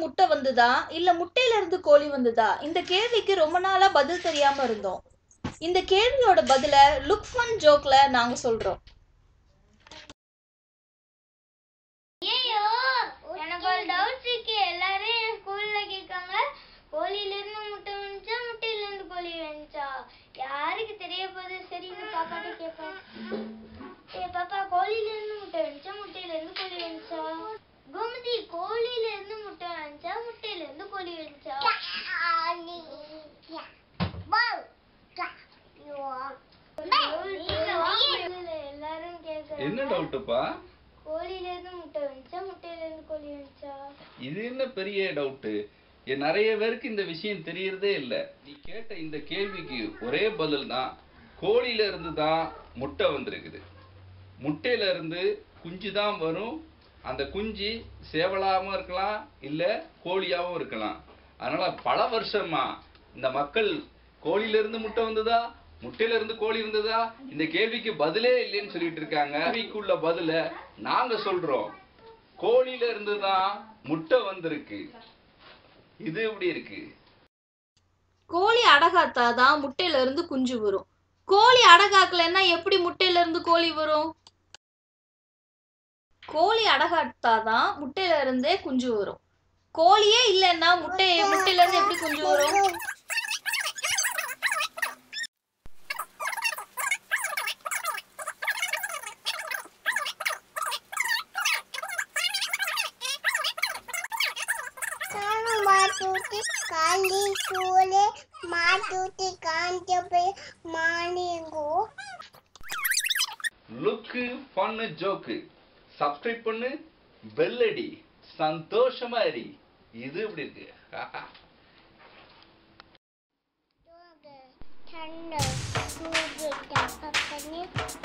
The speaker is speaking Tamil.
முட்டை வந்ததா இல்ல முட்டையில இருந்து கோழி வந்ததா இந்த கேள்விக்கு ரொம்ப நாளா பதில் தெரியாம இருந்தோம் இந்த கேள்வியோட பதில லுக் ஃபன் ஜோக்ல நாங்க சொல்றோம் ஐயோ எனக்கு ஒரு டவுட் இருக்கு எல்லாரும் என் ஸ்கூல்ல கேட்காங்க கோழில இருந்து முட்டை வந்துச்சா முட்டையில இருந்து கோழி வந்துச்சா யாருக்கு தெரிய போகுது சரின்னு பாப்பாட்ட கேட்பேன் ஏ பாப்பா கோழில இருந்து முட்டை வந்துச்சா முட்டையில இருந்து கோழி வந்துச்சா கோமதி கோழில இருந்து முட்டை வந்துச்சா முட்டையில இருந்து கோழி வந்துச்சா எல்லாரும் கேட்கறாங்க என்ன டவுட்டுப்பா கோழில இருந்து முட்டை வந்துச்சா முட்டையில இருந்து கோழி வந்துச்சா இது என்ன பெரிய டவுட்டு நிறைய பேருக்கு இந்த விஷயம் தெரியறதே இல்ல நீ கேட்ட இந்த கேள்விக்கு ஒரே பதில் தான் கோழியில இருந்து தான் முட்டை வந்திருக்குது முட்டையில இருந்து குஞ்சு தான் வரும் அந்த குஞ்சு சேவலாகவும் இருக்கலாம் இல்ல கோழியாவும் இருக்கலாம் அதனால பல வருஷமா இந்த மக்கள் கோழியில இருந்து முட்டை வந்ததா முட்டையில இருந்து கோழி இருந்ததா இந்த கேள்விக்கு பதிலே இல்லைன்னு சொல்லிட்டு இருக்காங்க கேள்விக்குள்ள பதில நாங்க சொல்றோம் கோழியில இருந்து தான் முட்டை வந்திருக்கு இது எப்படி இருக்கு கோழி அடகாத்தாதான் முட்டையில இருந்து குஞ்சு வரும் கோழி அடகாக்கலைன்னா எப்படி முட்டையில இருந்து கோழி வரும் கோழி அடகாத்தாதான் முட்டையில இருந்தே குஞ்சு வரும் கோழியே இல்லைன்னா முட்டை முட்டையில இருந்து எப்படி குஞ்சு வரும் Sono matuti kali sule matuti kanjabe maningo லுக்கு ஃபன்னு ஜோக்கு சப்ஸ்கிரைப் பண்ணு பெல் அடி சந்தோஷமா அடி இது எப்படி இருக்கு Tanda, suge, dapat